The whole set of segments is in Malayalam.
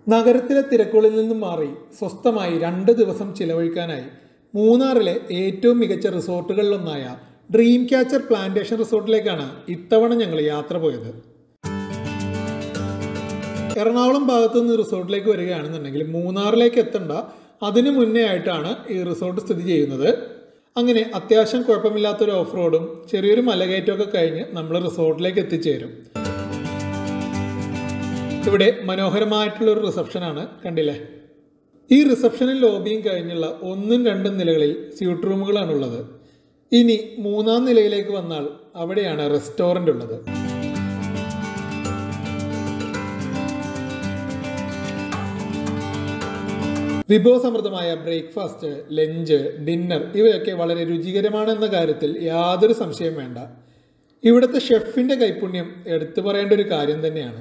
നഗരത്തിലെ തിരക്കുകളിൽ നിന്നും മാറി സ്വസ്ഥമായി രണ്ട് ദിവസം ചിലവഴിക്കാനായി മൂന്നാറിലെ ഏറ്റവും മികച്ച റിസോർട്ടുകളിലൊന്നായ ഡ്രീം ക്യാച്ചർ പ്ലാന്റേഷൻ റിസോർട്ടിലേക്കാണ് ഇത്തവണ ഞങ്ങൾ യാത്ര പോയത് എറണാകുളം ഭാഗത്തു നിന്ന് റിസോർട്ടിലേക്ക് വരികയാണെന്നുണ്ടെങ്കിൽ മൂന്നാറിലേക്ക് എത്തണ്ട അതിനു മുന്നേ ആയിട്ടാണ് ഈ റിസോർട്ട് സ്ഥിതി ചെയ്യുന്നത് അങ്ങനെ അത്യാവശ്യം കുഴപ്പമില്ലാത്തൊരു ഓഫ് റോഡും ചെറിയൊരു മലകയറ്റമൊക്കെ കഴിഞ്ഞ് നമ്മൾ റിസോർട്ടിലേക്ക് എത്തിച്ചേരും ഇവിടെ മനോഹരമായിട്ടുള്ള ഒരു റിസപ്ഷനാണ് കണ്ടില്ലേ ഈ റിസപ്ഷനും ലോബിയും കഴിഞ്ഞുള്ള ഒന്നും രണ്ടും നിലകളിൽ സ്യൂട്ട് റൂമുകളാണുള്ളത് ഇനി മൂന്നാം നിലയിലേക്ക് വന്നാൽ അവിടെയാണ് റെസ്റ്റോറൻ്റ് ഉള്ളത് വിഭവസമൃദ്ധമായ ബ്രേക്ക്ഫാസ്റ്റ് ലഞ്ച് ഡിന്നർ ഇവയൊക്കെ വളരെ രുചികരമാണെന്ന കാര്യത്തിൽ യാതൊരു സംശയം വേണ്ട ഇവിടുത്തെ ഷെഫിന്റെ കൈപുണ്യം എടുത്തു പറയേണ്ട ഒരു കാര്യം തന്നെയാണ്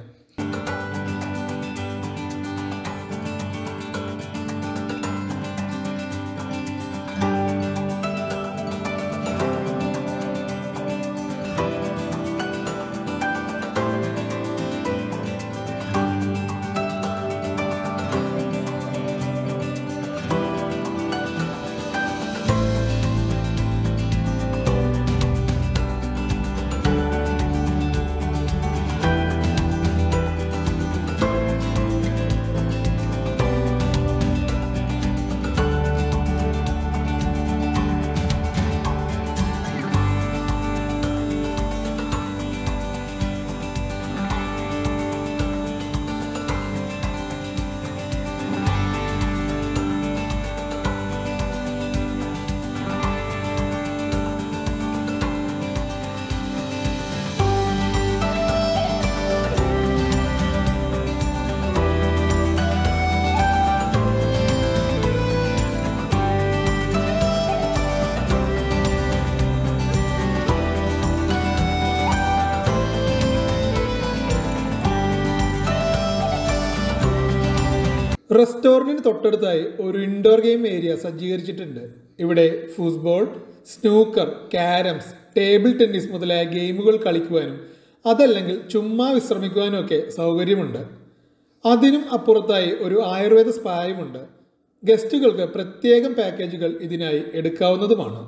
റെസ്റ്റോറൻറ്റിന് തൊട്ടടുത്തായി ഒരു ഇൻഡോർ ഗെയിം ഏരിയ സജ്ജീകരിച്ചിട്ടുണ്ട് ഇവിടെ football snooker carroms table tennis മുതലായ ഗെയിമുകൾ കളിക്കുവാനും അതല്ലെങ്കിൽ ചുമ്മാ വിശ്രമിക്കുവാനും ഒക്കെ സൗകര്യമുണ്ട് അതിനും അപ്പുറത്തായി ഒരു ആയുർവേദ സ്പായുമുണ്ട് ഗസ്റ്റുകൾക്ക് പ്രത്യേകം പാക്കേജുകൾ ഇതിനായി എടുക്കാവുന്നതുമാണ്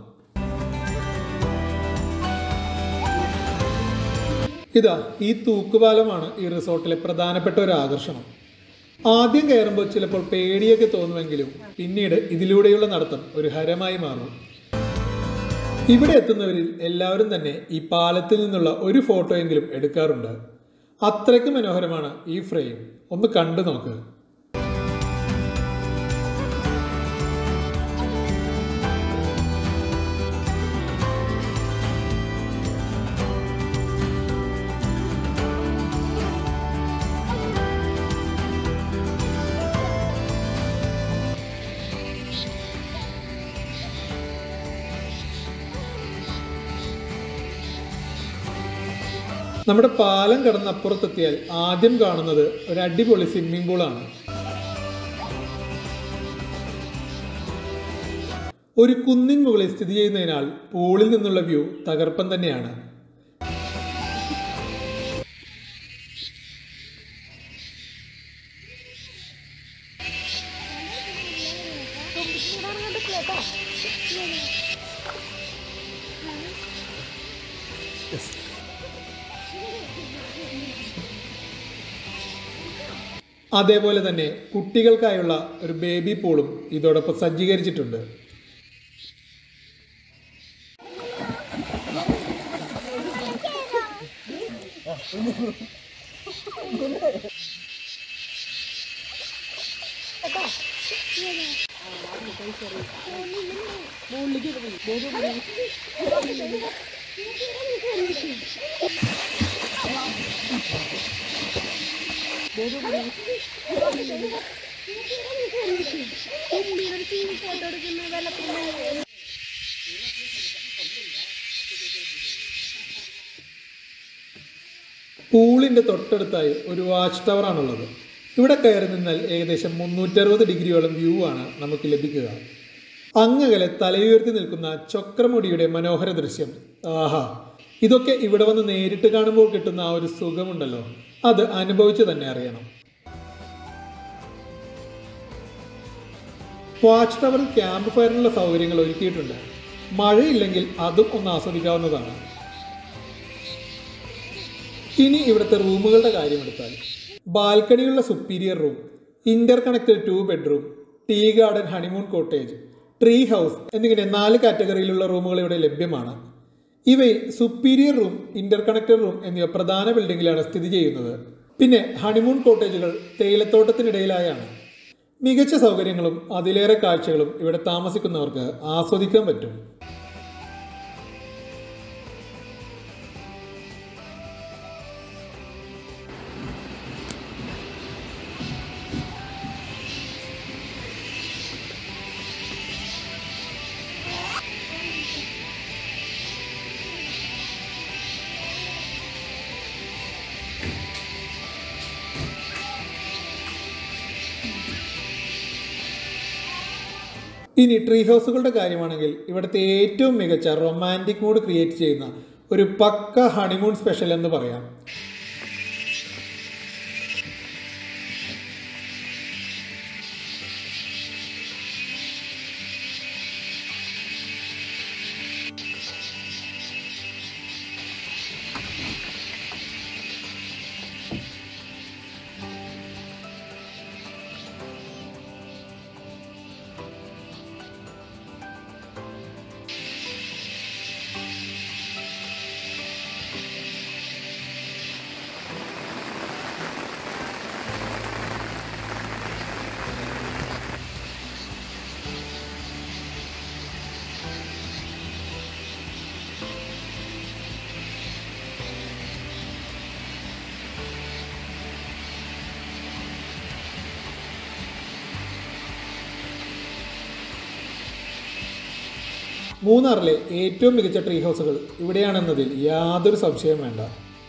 ഇതാ ഈ തൂക്കുപാലമാണ് ഈ റിസോർട്ടിലെ പ്രധാനപ്പെട്ട ഒരു ആകർഷണം ആദ്യം കയറുമ്പോൾ ചിലപ്പോൾ പേടിയൊക്കെ തോന്നുമെങ്കിലും പിന്നീട് ഇതിലൂടെയുള്ള നടത്തം ഒരു ഹരമായി മാറും ഇവിടെ എത്തുന്നവരിൽ എല്ലാവരും തന്നെ ഈ പാലത്തിൽ നിന്നുള്ള ഒരു ഫോട്ടോയെങ്കിലും എടുക്കാറുണ്ട് അത്രയ്ക്ക് മനോഹരമാണ് ഈ ഫ്രെയിം ഒന്ന് കണ്ടു നോക്ക് നമ്മുടെ പാലം കടന്ന് അപ്പുറത്തെത്തിയാൽ ആദ്യം കാണുന്നത് ഒരു അടിപൊളി സ്വിമ്മിംഗ് പൂളാണ് ഒരു കുന്നിൻ മുകളിൽ സ്ഥിതി ചെയ്യുന്നതിനാൽ പൂളിൽ നിന്നുള്ള വ്യൂ തകർപ്പൻ തന്നെയാണ് അതേപോലെ തന്നെ കുട്ടികൾക്കായുള്ള ഒരു ബേബി പൂളും ഇതോടൊപ്പം സജ്ജീകരിച്ചിട്ടുണ്ട് ഫോട്ടോ എടുക്കുന്ന വെള്ളത്തിൽ പൂളിൻ്റെ തൊട്ടടുത്തായി ഒരു വാച്ച് ടവറാണുള്ളത് ഇവിടെ കയറി നിന്നാൽ ഏകദേശം മുന്നൂറ്ററുപത് ഡിഗ്രിയോളം വ്യൂ ആണ് നമുക്ക് ലഭിക്കുക അങ്ങകലെ തലയുയർത്തി നിൽക്കുന്ന ചക്രമുടിയുടെ മനോഹര ദൃശ്യം ആഹാ ഇതൊക്കെ ഇവിടെ വന്ന് നേരിട്ട് കാണുമ്പോൾ കിട്ടുന്ന ആ ഒരു സുഖമുണ്ടല്ലോ അത് അനുഭവിച്ചു തന്നെ അറിയണം വാച്ച് ടവറിൽ ക്യാമ്പ് ഫയറിനുള്ള സൗകര്യങ്ങൾ ഒരുക്കിയിട്ടുണ്ട് മഴയില്ലെങ്കിൽ അതും ഒന്ന് ആസ്വദിക്കാവുന്നതാണ് ഇനി ഇവിടുത്തെ റൂമുകളുടെ കാര്യമെടുത്താൽ ബാൽക്കണിയുള്ള superior room interconnected two bedroom tea garden honeymoon cottage tree house എന്നിങ്ങനെ നാല് കാറ്റഗറിയിലുള്ള റൂമുകൾ ഇവിടെ ലഭ്യമാണ് ഇവയിൽ superior room interconnected room എന്നിവ പ്രധാന ബിൽഡിങ്ങിലാണ് സ്ഥിതി ചെയ്യുന്നത് പിന്നെ ഹണിമൂൺ കോട്ടേജുകൾ തേയിലത്തോട്ടത്തിനിടയിലായാണ് മികച്ച സൗകര്യങ്ങളും അതിലേറെ കാഴ്ചകളും ഇവിടെ താമസിക്കുന്നവർക്ക് ആസ്വദിക്കാൻ പറ്റും ഇനി ട്രീ ഹൗസുകളുടെ കാര്യമാണെങ്കിൽ ഇവിടുത്തെ ഏറ്റവും മികച്ച റൊമാൻറ്റിക് മൂഡ് ക്രിയേറ്റ് ചെയ്യുന്ന ഒരു പക്ക ഹണിമൂൺ സ്പെഷ്യൽ എന്ന് പറയാം മൂന്നാറിലെ ഏറ്റവും മികച്ച ട്രീ ഹൗസുകൾ ഇവിടെയാണെന്നതിൽ യാതൊരു സംശയവും വേണ്ട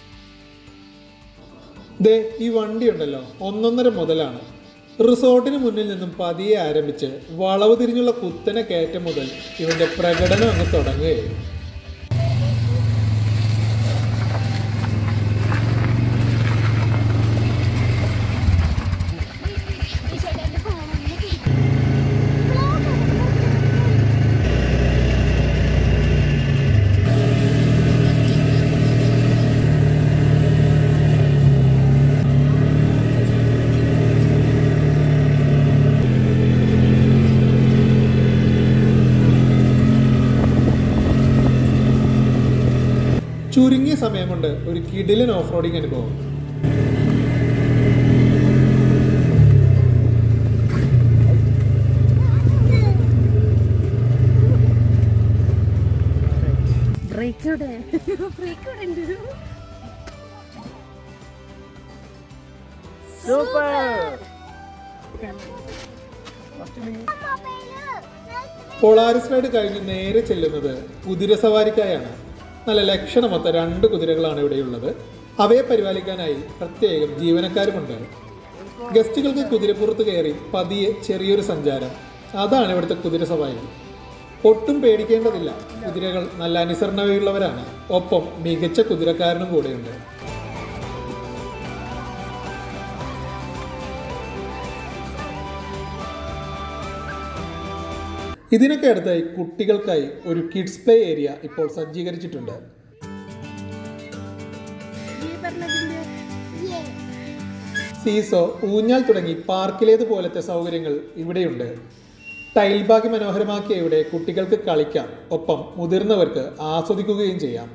ദേ ഈ വണ്ടി ഉണ്ടല്ലോ ഒന്നൊന്നര മുതലാണ് റിസോർട്ടിന് മുന്നിൽ നിന്നും പതിയെ ആരംഭിച്ച് വളവ് തിരിഞ്ഞുള്ള കുത്തനെ കയറ്റം മുതൽ ഇവന്റെ പ്രകടനം അങ്ങ് തുടങ്ങുകയായി ചുരുങ്ങിയ സമയം കൊണ്ട് ഒരു കിടിലൻ ഓഫ് റോഡിംഗ് അനുഭവം ബ്രേക്ക് ഇവിടെ ബ്രേക്ക് ഇവിടെ ഉണ്ട് പൊളാരിസ് റൈഡ് കഴിഞ്ഞ് നേരെ ചെല്ലുന്നത് കുതിരസവാരിക്കായാണ് നല്ല ലക്ഷണമൊത്ത രണ്ട് കുതിരകളാണ് ഇവിടെയുള്ളത് അവയെ പരിപാലിക്കാനായി പ്രത്യേകം ജീവനക്കാരുമുണ്ട് ഗസ്റ്റുകൾക്ക് കുതിരപ്പുറത്ത് കയറി പതിയെ ചെറിയൊരു സഞ്ചാരം അതാണ് ഇവിടുത്തെ കുതിര സവാരി ഒട്ടും പേടിക്കേണ്ടതില്ല കുതിരകൾ നല്ല അനുസരണതയുള്ളവരാണ് ഒപ്പം മികച്ച കുതിരക്കാരനും കൂടെയുണ്ട് ഇതിനൊക്കെ അടുത്തായി കുട്ടികൾക്കായി ഒരു കിഡ്സ് പ്ലേ ഏരിയ ഇപ്പോൾ സജ്ജീകരിച്ചിട്ടുണ്ട് ഈ പറഞ്ഞതിന്റെ സീസോ ഊഞ്ഞാൽ തുടങ്ങി പാർക്കിലേതുപോലത്തെ സൗകര്യങ്ങൾ ഇവിടെയുണ്ട് ടൈൽ ബാഗ് മനോഹരമാക്കിയ ഇവിടെ കുട്ടികൾക്ക് കളിക്കാം ഒപ്പം മുതിർന്നവർക്ക് ആസ്വദിക്കുകയും ചെയ്യാം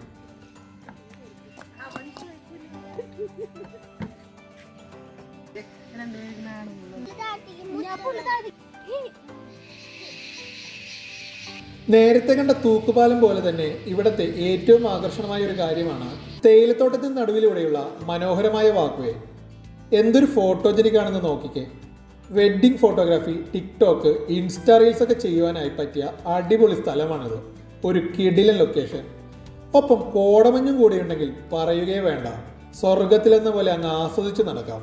നേരത്തെ കണ്ട തൂക്കുപാലം പോലെ തന്നെ ഇവിടത്തെ ഏറ്റവും ആകർഷണമായ ഒരു കാര്യമാണ് തേയിലത്തോട്ടത്തിന് നടുവിലൂടെയുള്ള മനോഹരമായ വാക്വേ എന്തൊരു ഫോട്ടോജനിക് ആണെന്ന് നോക്കിക്കേ wedding photography TikTok Insta reels ഒക്കെ ചെയ്യുവാനായി പറ്റിയ അടിപൊളി സ്ഥലമാണിത് ഒരു കിടിലൻ ലൊക്കേഷൻ ഒപ്പം കോടമഞ്ഞും കൂടിയുണ്ടെങ്കിൽ പറയുകയേ വേണ്ട സ്വർഗത്തിലെന്ന പോലെ അങ്ങ് ആസ്വദിച്ച് നടക്കാം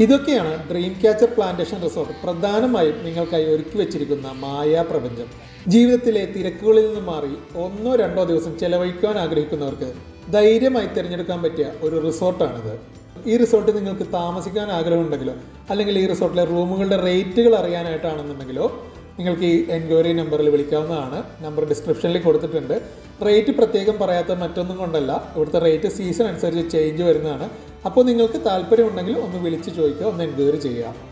ഇതൊക്കെയാണ് ഡ്രീം ക്യാച്ചർ പ്ലാന്റേഷൻ റിസോർട്ട് പ്രധാനമായും നിങ്ങൾക്കായി ഒരുക്കി വെച്ചിരിക്കുന്ന മായാ പ്രപഞ്ചം ജീവിതത്തിലെ തിരക്കുകളിൽ നിന്ന് മാറി ഒന്നോ രണ്ടോ ദിവസം ചെലവഴിക്കാൻ ആഗ്രഹിക്കുന്നവർക്ക് ധൈര്യമായി തിരഞ്ഞെടുക്കാൻ പറ്റിയ ഒരു റിസോർട്ടാണിത് ഈ റിസോർട്ടിൽ നിങ്ങൾക്ക് താമസിക്കാൻ ആഗ്രഹമുണ്ടെങ്കിലോ അല്ലെങ്കിൽ ഈ റിസോർട്ടിലെ റൂമുകളുടെ റേറ്റുകൾ അറിയാനായിട്ടാണെന്നുണ്ടെങ്കിലോ നിങ്ങൾക്ക് ഈ എൻക്വയറി നമ്പറിൽ വിളിക്കാവുന്നതാണ് നമ്പർ ഡിസ്ക്രിപ്ഷനിൽ കൊടുത്തിട്ടുണ്ട് റേറ്റ് പ്രത്യേകം പറയാത്ത മറ്റൊന്നും കൊണ്ടല്ല ഇവിടുത്തെ റേറ്റ് സീസൺ അനുസരിച്ച് ചേഞ്ച് വരുന്നതാണ് അപ്പോൾ നിങ്ങൾക്ക് താല്പര്യമുണ്ടെങ്കിൽ ഒന്ന് വിളിച്ച് ചോദിക്കുക ഒന്ന് എൻക്വയറി ചെയ്യുക